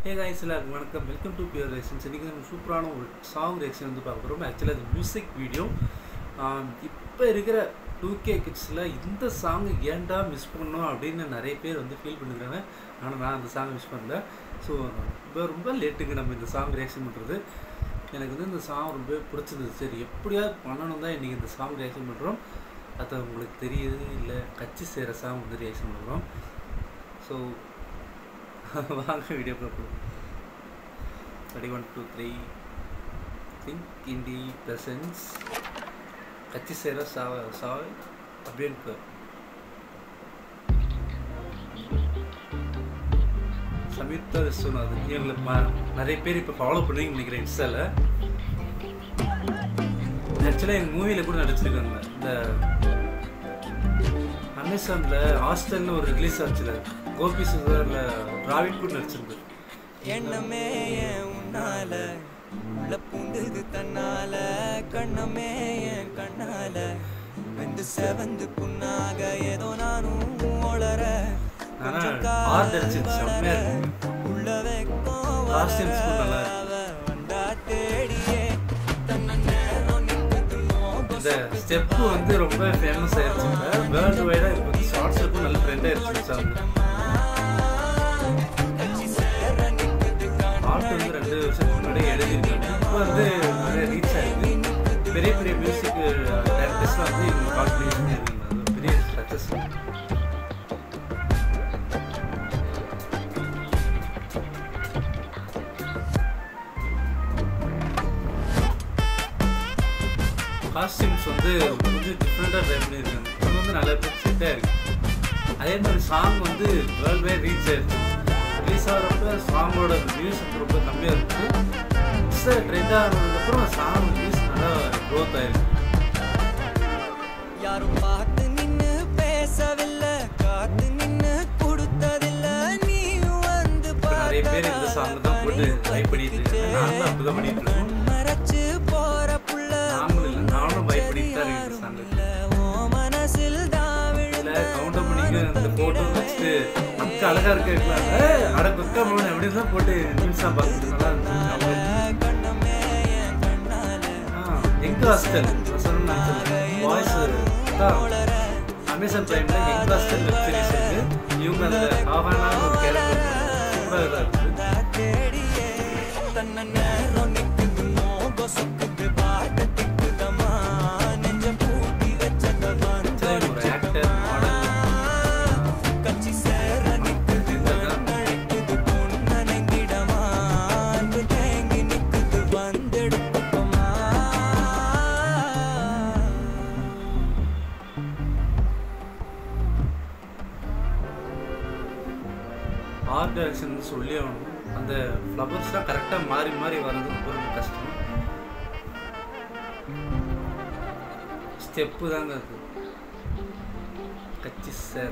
Hey guys எல்லாருக்கும் வணக்கம் welcome to pure reactions இன்றைக்கி நம்ம சூப்பரான ஒரு சாங் ரியாக்ஷன் வந்து பார்க்க போகிறோம் ஆக்சுவலாக அது மியூசிக் வீடியோ இப்போ இருக்கிற டூ கே கிட்ஸில் இந்த சாங் ஏன்டா மிஸ் பண்ணோம் அப்படின்னு நிறைய பேர் வந்து ஃபீல் பண்ணிக்கிறாங்க ஆனால் நான் அந்த சாங் மிஸ் பண்ணல ஸோ ரொம்ப ரொம்ப லேட்டுங்க நம்ம இந்த சாங் ரியாக்ஷன் பண்ணுறது எனக்கு வந்து இந்த சாங் ரொம்ப பிடிச்சிருந்தது சரி எப்படியாவது பண்ணணும் தான் இன்றைக்கி இந்த சாங் ரியாக்ஷன் பண்ணுறோம் அது உங்களுக்கு தெரியுது இல்லை கட்சி சேர சாங் வந்து ரியாக்ஷன் பண்ணுறோம் ஸோ வாங்க வீடியோ பார்ப்போம் ready one two three think in the presence கட்சி சேர சா சாய் அப்படின்னு சமீர்த்தா விஸ்வநாதன் இவங்களை ம- நிறைய பேர் இப்போ ஃபாலோ பண்ணுவீங்க நினைக்கிறேன் இன்ஸ்டாவில் ஆக்சுவலாக எங்கள் மூவியில் கூட நடிச்சிருக்காங்க இந்த அமேசானில் ஹாஸ்டல்னு ஒரு ரிலீஸ் ஆச்சுல கோபி சுதரில் டிராவிட் கூட நடிச்சிருந்தார் எண்ணமே என் உன்னால உள்ள பூந்தது தன்னால கண்ணமே என் கண்ணால வெந்து செவந்து புண்ணாக ஏதோ நானும் ஒளர ஆனா, கொஞ்சம் art அடிச்சிருச்சு, காலம் செம்மையா வர, இருக்கு. உள்ள வெக்கம் Costumes கூட நல்லா வர, இருக்கு. அவ வந்தா தேடியே தன்னை நேரம் நிக்குது மோகம் இந்த ஸ்டெப்பு வந்து ரொம்ப ஃபேமஸ் ஆயிடுச்சுங்க வேர்ல்டு வைடாக இப்போ வந்து ஷார்ட் ஸ்டெப்பும் நல்ல ட்ரெண்ட் ஆயிடுச்சு சாங் கட்சி சேர நிக்குது பாட்டு வந்து ரெண்டு வருஷத்துக்கு முன்னாடி எழுதியிருக்காங்க இப்போ வந்து நிறைய ரீச் ஆயிருக்கு பெரிய பெரிய மியூசிக் டேரக்டர்ஸ்லாம் வந்து இவங்க பாட்டு பண்ணியிருக்காங்க அது ஒரு பெரிய சக்ஸஸ் காஸ்டியூம்ஸ் வந்து கொஞ்சம் டிஃப்ரெண்ட்டாக ட்ரை பண்ணியிருக்காங்க இது வந்து நல்ல பேர் செட்டாக இருக்கு அதே மாதிரி சாங் வந்து வேர்ல்டு வைட் ரீச் ஆயிருக்கு ரிலீஸ் ஆகிறப்ப சாங்கோட வியூஸ் வந்து ரொம்ப கம்மியாக இருக்குது இன்ஸ்டா ட்ரெண்ட் ஆனதுக்கப்புறம் சாங் வியூஸ் நல்லா க்ரோத் ஆயிருக்கு யாரும் பார்த்து நின்னு பேசவில்லை காத்து நின்னு கொடுத்ததில்ல நீயும் வந்து இப்போ நிறைய பேர் இந்த சாங் தான் போட்டு லைக் பண்ணிட்டு இருக்காங்க நானும் அப்படி தான் பண்ணிட்டு இருக்கோம் மறைச்சு போற புள்ள நாமளும் இல்லை நானும் லைக் பண்ணிட்டு தான் இருக்கேன் இந்த சாங் ஓ மனசில் தான் இதில் கவுண்டர் பண்ணிக்க இந்த ஃபோட்டோ வச்சுட்டு அக்கா அழகா இருக்காங்க அட குக்கா மோகன் எப்படி தான் போட்டு நியூஸாக பார்த்துட்டு நல்லா இருந்துச்சு கண்ணமே என் கண்ணால எங்க ஹாஸ்டல் வாய்ஸ் அமேசான் பிரைம்ல எங்க ஹாஸ்டல் வெப் சீரிஸ் இருக்கு இவங்க அந்த ஆவானா ஒரு கேரக்டர் சூப்பராக தான் இருக்கு தேடியே தன்னை நேரம் நிக்குது மோகம் சொக்குது பார்க்க திக்குதம்மா நெஞ்சம் பூட்டி வச்சத சரி, ஒரு ஆக்டர் மாடல் கட்சி சேர நிக்குது நழைக்குது பொண்ணு நெங்கிடமா அன்பு தேங்கி நிக்குது வந்தெடுப்போமா ஆர்ட் டைரக்ஷன் சொல்லி ஆகணும் அந்த ஃப்ளவர்ஸ்லாம் கரெக்டாக மாறி மாறி வர்றது ரொம்ப ரொம்ப கஷ்டம் ஸ்டெப்பு தாங்க அது கச்சி சேர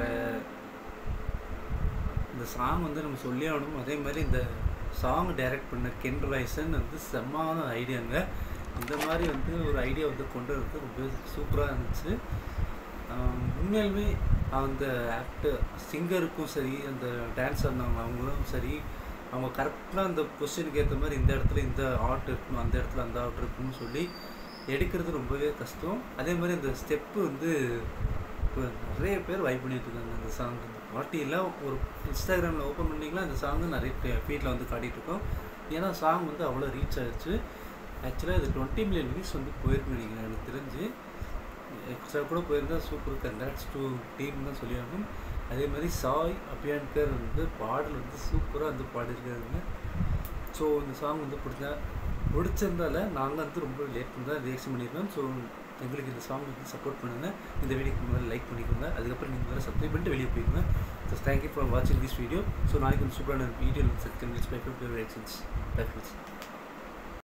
இந்த சாங் வந்து நம்ம சொல்லி ஆகணும் அதே மாதிரி இந்த சாங் டைரக்ட் பண்ண கென் ரைசன் வந்து செம்மான ஐடியாங்க இந்த மாதிரி வந்து ஒரு ஐடியா வந்து கொண்டு வரது ரொம்ப சூப்பராக இருந்துச்சு ஆம், உண்மையாலுமே அந்த ஆக்டர் சிங்கருக்கும் சரி அந்த டான்ஸ் ஆடினவங்க அவங்களும் சரி அவங்க கரெக்டாக அந்த பொசிஷனுக்கு ஏற்ற மாதிரி இந்த இடத்துல இந்த ஆர்ட் இருக்கணும் அந்த இடத்துல அந்த ஆர்ட் இருக்கணும்னு சொல்லி எடுக்கிறது ரொம்பவே கஷ்டம் அதே மாதிரி அந்த ஸ்டெப்பு வந்து இப்போ நிறைய பேர் வைப் பண்ணிட்டு இருக்காங்க அந்த சாங் பாட்டியில் ஒரு இன்ஸ்டாகிராமில் ஓப்பன் பண்ணிங்களா அந்த சாங் நிறைய ஃபீட்டில் வந்து காட்டிகிட்டு இருக்கோம் ஏன்னா சாங் வந்து அவ்வளோ ரீச் ஆயிடுச்சு ஆக்சுவலாக இது டுவெண்ட்டி மில்லியன் வியூஸ் வந்து போயிருக்கு நினைக்கிறேன் எனக்கு தெரிஞ்சு எக்ஸ்ட்ரா கூட போயிருந்தா சூப்பர் கண்டாக்ட்ஸ் டூ டீம் தான் சொல்லியாகணும் அதே மாதிரி சாய் அபியான்கர் வந்து பாடல் வந்து சூப்பராக வந்து பாடியிருக்காருங்க ஸோ இந்த சாங் வந்து பிடிச்சா பிடிச்சிருந்தால நாங்கள் வந்து ரொம்ப லேட் தான் ரியாக்ஷன் பண்ணியிருக்கோம் ஸோ எங்களுக்கு இந்த சாங் வந்து சப்போர்ட் பண்ணுங்கள் இந்த வீடியோக்கு முதல்ல லைக் பண்ணிக்கோங்க அதுக்கப்புறம் நீங்கள் வேறு சப்ஸ்கிரைப் பண்ணிட்டு வெளியே போயிருங்க ஸோ தேங்க்யூ ஃபார் வாட்சிங் திஸ் வீடியோ ஸோ நாளைக்கு வந்து சூப்பரான video second bye reactions bye friends